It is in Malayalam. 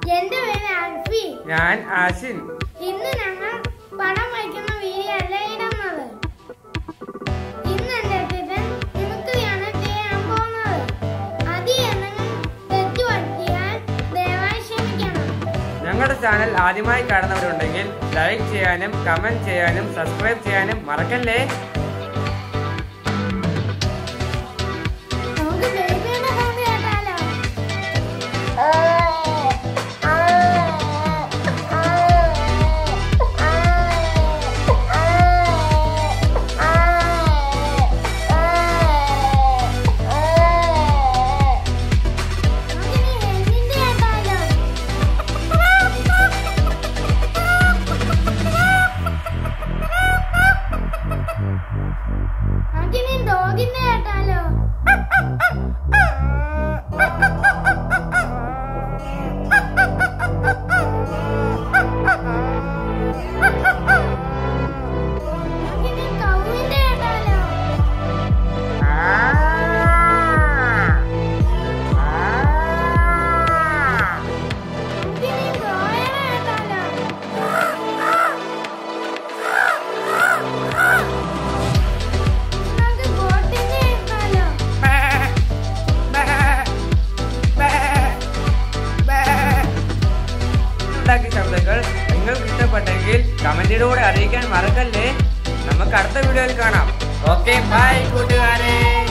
എന്റെ പേര് ആൽഫി ഞാൻ ആശിൻ ഇന്ന് ഞങ്ങൾ പടം വയ്ക്കുന്ന വീഡിയോ അല്ല ഇടുന്നത് ഇന്ന് എന്റെ അച്ഛൻ മിമിക്രിയാണ് ചെയ്യാൻ പോകുന്നത് അതിൽ എന്തെങ്കിലും തെറ്റ് പറ്റിയാൽ ദയവായി ക്ഷമിക്കണം ഞങ്ങളുടെ ചാനൽ ആദ്യമായി കാണുന്നവരുണ്ടെങ്കിൽ ലൈക്ക് ചെയ്യാനും കമന്റ് ചെയ്യാനും സബ്സ്ക്രൈബ് ചെയ്യാനും മറക്കല്ലേ നമുക്ക് ബേബിയുടെ സൗണ്ട് കേട്ടാലോ നമുക്കിനി എല്ലിന്റെ കേട്ടാലോ നമുക്കിനി ഡോഗിന്റെ കേട്ടാലോ നമുക്കിനി കൗവിന്റെ കേട്ടാലോ നമുക്കിനി ബ്രോയറെ കേട്ടാലോ നമുക്ക് ബോട്ടിന്റെ കേട്ടാലോ ഉണ്ടാക്കിയ ശബ്ദങ്ങൾ നിങ്ങൾക്ക് ഇഷ്ടപ്പെട്ടെങ്കിൽ കമന്റിലൂടെ അറിയിക്കാൻ മറക്കല്ലേ നമുക്ക് അടുത്ത വീഡിയോയിൽ കാണാം ഓക്കെ ബൈ കൂട്ടുകാരെ